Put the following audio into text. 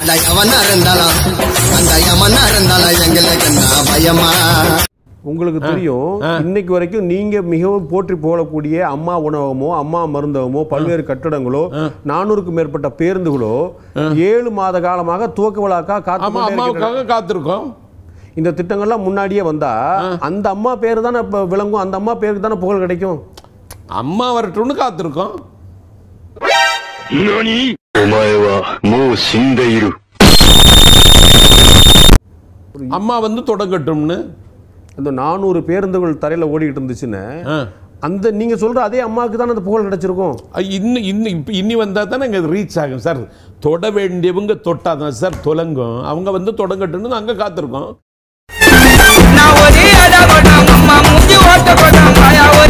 அந்த எவனா இருந்தாலும் அந்த எவனா இருந்தாலும் எங்களுக்கு என்ன பயமா உங்களுக்கு தெரியும் இன்னைக்கு வரைக்கும் நீங்க மிகவும் போற்றி போகக்கூடிய அம்மா உணவகமோ அம்மா மருந்தகமோ பல்வேறு கட்டடங்களோ நானூறுக்கும் மேற்பட்ட பேருந்துகளோ ஏழு மாத காலமாக துவக்க விழாக்கா காத்து ஆமா கொண்டே இருக்கின்றன. அம்மாவுக்காக காத்திருக்கோம் இந்த திட்டங்கள்லாம் முன்னாடியே வந்தா அந்த அம்மா பேர் தானே இப்ப விளங்கும் அந்த அம்மா பேருக்கு தானே புகழ் கிடைக்கும் அம்மா வரட்டும்னு காத்திருக்கோம் 何お前はもう死んでいる。 அம்மா வந்து தொடங்கட்டும்னு அந்த நானூறு பேருந்துகள் தரையில ஓடிக்கிட்டு இருந்துச்சுன்னு ஆ. அந்த நீங்க சொல்ற அதே அம்மாவுக்கு தானே அந்த புகழ் கிடைச்சிருக்கும் அ, இன்னும் இன்னும் இப்போ இனி வந்தால் தானே இங்கே ரீச் ஆகும் சார் தொட வேண்டியவங்க தொட்டாதான் சார் தொலங்கும் அவங்க வந்து தொடங்கட்டும்னு நாங்கள் காத்திருக்கோம் நான் ஒரே அடா கொண்டாம் அம்மா முஞ்சி ஓட்ட கொண்டாம் மாயா ஒரே